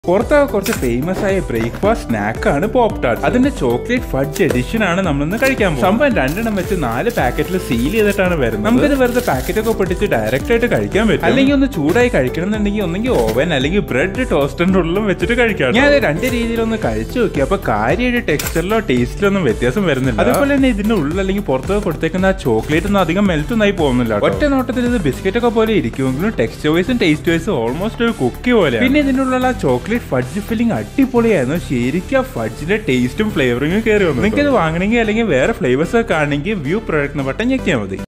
പുറത്തൊക്കെ കുറച്ച് ഫേമസ് ആയ ബ്രേക്ക്ഫാസ്റ്റ് സ്നാക്ക് ആണ് പോപ്പ് ടാർട്ട് അതിന്റെ ചോക്ലേറ്റ് ഫഡ്ജ് എഡിഷൻ ആണ് നമ്മളിന്ന് കഴിക്കാൻ പോകുന്നത് സംഭവം രണ്ടെണ്ണം വെച്ച് നാല് പാക്കറ്റിൽ സീൽ ചെയ്തിട്ടാണ് വരുന്നത് നമുക്കിത് വെറുതെ പാക്കറ്റ് ഒക്കെ പൊട്ടിച്ച് ഡയറക്റ്റ് ആയിട്ട് കഴിക്കാൻ പറ്റും അല്ലെങ്കിൽ ഒന്ന് ചൂടായി കഴിക്കണം എന്നുണ്ടെങ്കിൽ ഒന്നെങ്കിൽ ഓവൻ അല്ലെങ്കിൽ ബ്രെഡ് ടോസ്റ്ററിന്റെ ഉള്ളിലും വെച്ചിട്ട് കഴിക്കാം ഞാൻ ഇത് രണ്ട് രീതിയിലൊന്ന് കഴിച്ചു നോക്കി അപ്പൊ കാര്യമായിട്ട് ടെക്സ്ചറിലോ ടേസ്റ്റിലോ ഒന്നും വ്യത്യാസം വരുന്നില്ല അതുപോലെ തന്നെ ഇതിന്റെ ഉള്ളിൽ അല്ലെങ്കിൽ പുറത്തൊക്കെ കൊടുത്തേക്കുന്ന ആ ചോക്ലേറ്റ് ഒന്നും അധികം മെൽറ്റ് ഒന്നായി പോകുന്നില്ല കേട്ടോ. ഒറ്റ നോട്ടത്തിൽ ഇത് ബിസ്ക്കറ്റ് ഒക്കെ പോലെ ഇരിക്കുമെങ്കിലും ടെക്സ്ചർ വൈസും ടേസ്റ്റ് വൈസും ഓൾമോസ്റ്റ് ഒരു കുക്കി പോലെ പിന്നെ ഇതിന്റെ ഉള്ളിലുള്ള ആ ചോക്ലേറ്റ് ഫഡ്ജ് ഫില്ലിംഗ് അടിപൊളിയായിരുന്നു ശരിക്കും ആ ഫഡ്ജിന്റെ ടേസ്റ്റും ഫ്ലേവറിങ്ങും കയറി വന്നു നിങ്ങൾക്ക് ഇത് വാങ്ങണമെങ്കിൽ അല്ലെങ്കിൽ വേറെ ഫ്ലേവേഴ്സ് ഒക്കെ ആണെങ്കിൽ വ്യൂ പ്രൊഡക്റ്റ് ബട്ടൺ ഞെക്കിയാൽ മതി